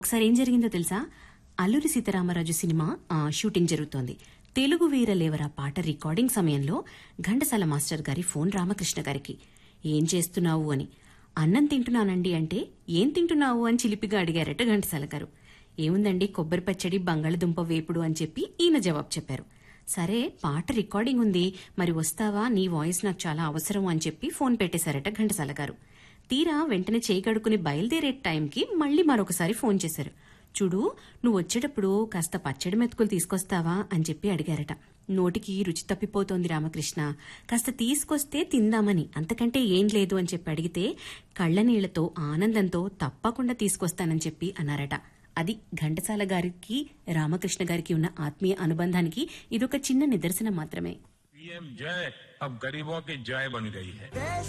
ఒకసారి ఏం జరిగిందో తెలుసా అల్లూరి సీతారామరాజు సినిమా ఆ, షూటింగ్ జరుగుతోంది తెలుగు వీరలేవరా పాట రికార్డింగ్ సమయంలో ఘంటసాల మాస్టర్ గారి ఫోన్ రామకృష్ణ గారికి ఏం చేస్తున్నావు అని అన్నం తింటున్నానండి అంటే ఏం తింటున్నావు అని చిలిపిగా అడిగారట ఘంటసాల గారు ఏముందండి కొబ్బరి పచ్చడి బంగాళదుంప వేపుడు అని చెప్పి ఈయన జవాబు చెప్పారు సరే పాట రికార్డింగ్ ఉంది మరి వస్తావా నీ వాయిస్ నాకు చాలా అవసరం అని చెప్పి ఫోన్ పెట్టేశారట ఘంటసాల గారు తీరా వెంటనే చేయి కడుక్కుని బయలుదేరే టైంకి మళ్ళీ మరొకసారి ఫోన్ చేశారు చూడు నువ్వు వచ్చేటప్పుడు కాస్త పచ్చడి మెతుకులు తీసుకొస్తావా అని చెప్పి అడిగారట నోటికి రుచి తప్పిపోతోంది రామకృష్ణ కాస్త తీసుకొస్తే తిందామని అంతకంటే ఏం లేదు అని చెప్పి అడిగితే కళ్ళనీళ్లతో ఆనందంతో తప్పకుండా తీసుకొస్తానని చెప్పి అన్నారట అది ఘంటసాల గారికి రామకృష్ణ గారికి ఉన్న ఆత్మీయ అనుబంధానికి ఇదొక చిన్న నిదర్శనం మాత్రమే पीएम जय अब गरीबों की जय बन गई है देश